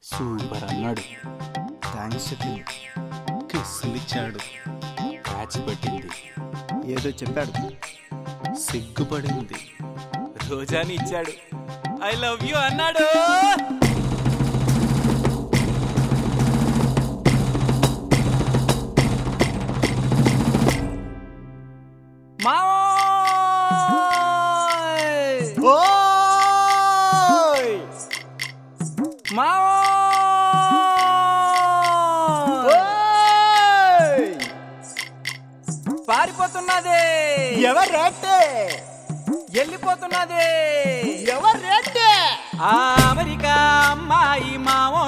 Super అన్నాడు thanks చెప్పింది కిస్సులు ఇచ్చాడు క్యాచ్ పెట్టింది ఏదో చెప్పాడు సిగ్గుపడింది రోజాని ఇచ్చాడు ఐ లవ్ యూ అన్నాడు మావోయ్! ఓయ్ మావోయ్! ఓయ్ పారిపోతున్నది ఎవరేటే వెళ్ళిపోతున్నది ఎవరేటే ఆ అమెరికా అమ్మాయి మావో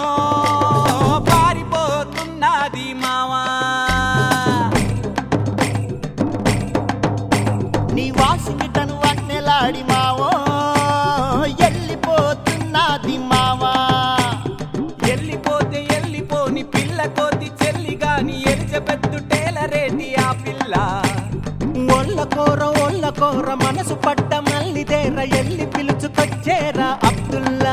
పారిపోతున్నది మావా నీ వాషింగ్టన్ వన్నెలాడి మావో ఎల్లిపోతున్నది మావా వెళ్ళిపోతే వెళ్ళిపోని పిల్ల కోతి చెల్లి గాని ఎలిజబెత్తు టేలరేటి ఆ పిల్ల ఒళ్ళ కోర ఒళ్ళ కోర మనసు పడ్డ మల్లిదేర ఎల్లి పిలుచుకొచ్చేరా అబ్దుల్లా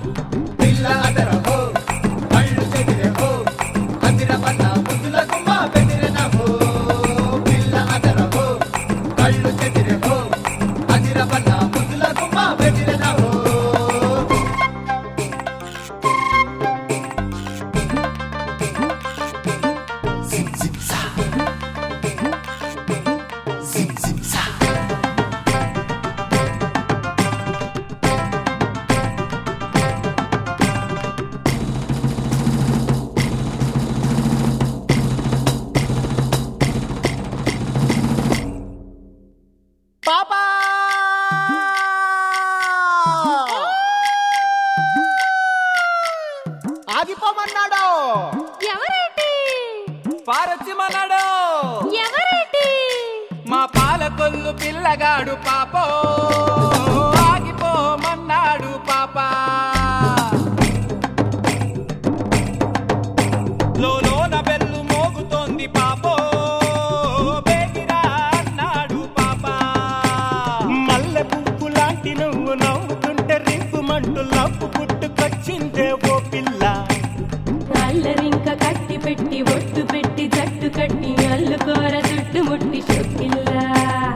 పాపా ఆగిపోమన్నాడు ఎవరేంటి పారొచ్చిమన్నాడు ఎవరేంటి మా పాలకొల్లు పిల్లగాడు పాపో ఆగిపోమన్నాడు పాపా లోలోన బెల్లు మోగుతోంది పాపో బేగిరా అన్నాడు పాపా మల్లె పువ్వు లాంటి నువ్వు నవ్వుతుంటే రింపుమంటూ లవ్వు పుట్టుకొచ్చిందే ఓ పిల్ల అల్లరింక కట్టి పెట్టి ఒట్టు పెట్టి జట్టు కట్టి అల్లుకోర చుట్టు ముట్టి షొక్కిల్లా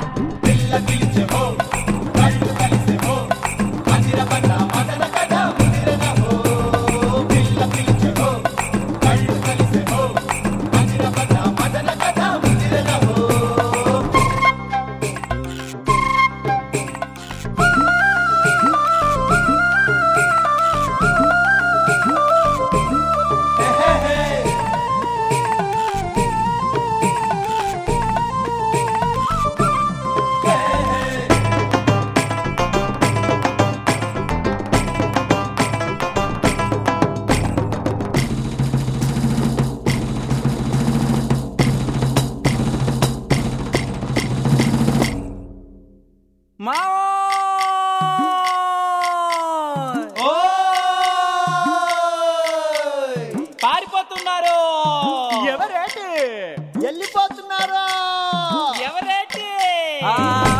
మావోయ్! పారిపోతున్నారు ఎవరేటి వెళ్ళిపోతున్నారా ఎవరేటి ఆ